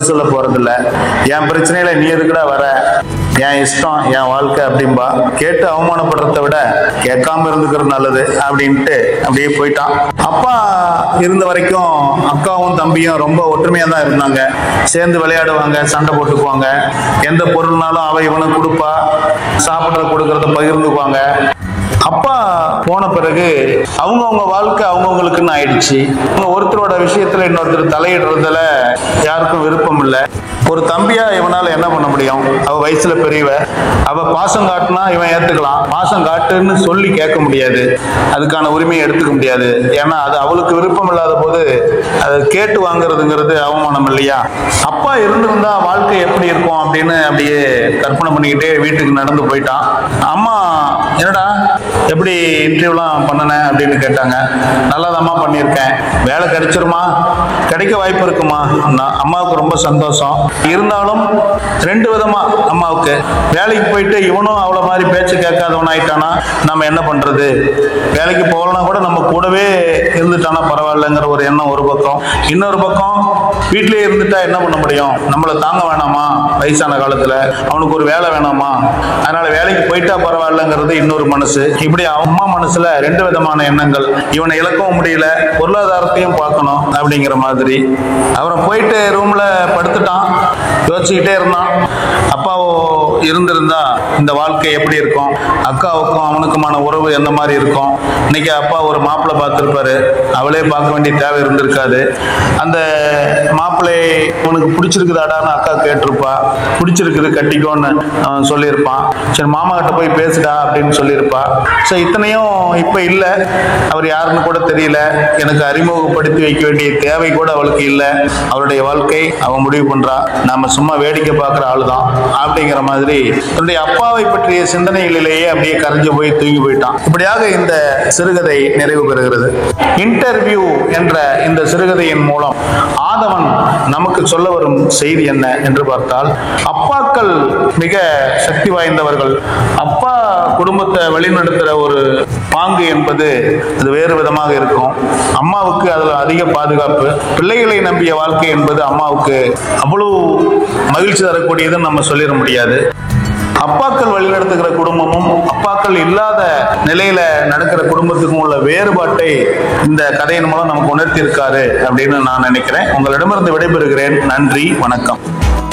சொல்ல போறதில்ல என் பிரச்சனையில நீ எதுக்குடா வர என் இஷ்டம் என் வாழ்க்கை அப்படிம்பா கேட்டு அவமானப்படுறத விட கேட்காம இருந்துக்கிறது நல்லது அப்படின்ட்டு அப்படியே போயிட்டான் அப்பா இருந்த வரைக்கும் அக்காவும் தம்பியும் ரொம்ப ஒற்றுமையா தான் இருந்தாங்க சேர்ந்து விளையாடுவாங்க சண்டை போட்டுக்குவாங்க எந்த பொருள்னாலும் அவ இவனுக்கு கொடுப்பா சாப்பிட்ற கொடுக்கறத பகிர்ந்துக்குவாங்க அப்பா போன பிறகு அவங்கவுங்க வாழ்க்கை அவங்கவுங்களுக்குன்னு ஆயிடுச்சு அவங்க ஒருத்தரோட விஷயத்துல இன்னொருத்தர் தலையிடுறதுல யாருக்கும் விருப்பம் இல்லை ஒரு தம்பியா இவனால என்ன பண்ண முடியும் அவ வயசுல பெரியவ அவ பாசம் காட்டுனா இவன் ஏத்துக்கலாம் பாசம் காட்டுன்னு சொல்லி கேட்க முடியாது அதுக்கான உரிமையை எடுத்துக்க முடியாது ஏன்னா அது அவளுக்கு விருப்பம் இல்லாத போது அதை கேட்டு வாங்குறதுங்கிறது அவமானம் இல்லையா அப்பா இருந்திருந்தா வாழ்க்கை எப்படி இருக்கும் அப்படின்னு அப்படியே கற்பனை பண்ணிக்கிட்டே வீட்டுக்கு நடந்து போயிட்டான் அம்மா என்னடா எப்படி இன்டர்வியூலாம் பண்ணன அப்படின்னு கேட்டாங்க நல்லாதாம்மா பண்ணியிருக்கேன் வேலை கிடைச்சிருமா கிடைக்க வாய்ப்பு இருக்குமா அண்ணா- அம்மாவுக்கு ரொம்ப சந்தோஷம் இருந்தாலும் ரெண்டு விதமா அம்மாவுக்கு வேலைக்கு போயிட்டு இவனும் அவ்வளோ மாதிரி பேச்சு கேட்காதவன் ஆயிட்டானா நம்ம என்ன பண்றது வேலைக்கு போகலனா கூட நம்ம கூடவே இருந்துட்டானா பரவாயில்லைங்கிற ஒரு எண்ணம் ஒரு பக்கம் இன்னொரு பக்கம் வீட்டிலேயே இருந்துட்டா என்ன பண்ண முடியும் நம்மளை தாங்க வேணாமா வயசான காலத்துல அவனுக்கு ஒரு வேலை வேணாமா அதனால வேலைக்கு போயிட்டா பரவாயில்லைங்கிறது இன்னொரு மனசு இப்படி அம்மா மனசுல ரெண்டு விதமான எண்ணங்கள் இவனை இழக்கவும் முடியல பொருளாதாரத்தையும் பார்க்கணும் அப்படிங்கிற மாதிரி அப்புறம் போயிட்டு ரூம்ல படுத்துட்டான் யோசிச்சுக்கிட்டே இருந்தான் அப்பாவோ இருந்திருந்தா இந்த வாழ்க்கை எப்படி இருக்கும் அக்காவுக்கும் அவனுக்குமான உறவு எந்த மாதிரி இருக்கும் இன்னைக்கு அப்பா ஒரு மாப்பிள்ளை பார்த்துருப்பாரு அவளே பார்க்க வேண்டிய தேவை இருந்திருக்காது அந்த மாப்பிள்ளை உனக்கு பிடிச்சிருக்குதாடான்னு அக்கா கேட்டிருப்பா பிடிச்சிருக்குது கட்டிக்கோன்னு அவன் சொல்லியிருப்பான் சரி மாமா கிட்ட போய் பேசுடா அப்படின்னு சொல்லியிருப்பா ஸோ இத்தனையும் இப்போ இல்லை அவர் யாருன்னு கூட தெரியல எனக்கு அறிமுகப்படுத்தி வைக்க வேண்டிய தேவை கூட அவளுக்கு இல்லை அவளுடைய வாழ்க்கை அவன் முடிவு பண்றா நாம சும்மா வேடிக்கை பார்க்குற ஆளு தான் அப்படிங்கிற மாதிரி தன்னுடைய அப்பாவை பற்றிய சிந்தனைகளிலேயே அப்படியே கரைஞ்சு போய் தூங்கி போயிட்டான் இப்படியாக இந்த சிறுகதை நிறைவு பெறுகிறது இன்டர்வியூ என்ற இந்த சிறுகதையின் மூலம் ஆதவன் நமக்கு சொல்ல வரும் செய்தி என்ன என்று பார்த்தால் அப்பாக்கள் மிக சக்தி வாய்ந்தவர்கள் அப்பா குடும்பத்தை வழிநடத்துகிற ஒரு பாங்கு என்பது அது வேறு விதமாக இருக்கும் அம்மாவுக்கு அதுல அதிக பாதுகாப்பு பிள்ளைகளை நம்பிய வாழ்க்கை என்பது அம்மாவுக்கு அவ்வளவு மகிழ்ச்சி தரக்கூடியதுன்னு நம்ம சொல்லிட முடியாது அப்பாக்கள் வழிநடத்துகிற குடும்பமும் அப்பாக்கள் இல்லாத நிலையில நடக்கிற குடும்பத்துக்கும் உள்ள வேறுபாட்டை இந்த கதையின் மூலம் நமக்கு உணர்த்தியிருக்காரு அப்படின்னு நான் நினைக்கிறேன் உங்களிடமிருந்து விடைபெறுகிறேன் நன்றி வணக்கம்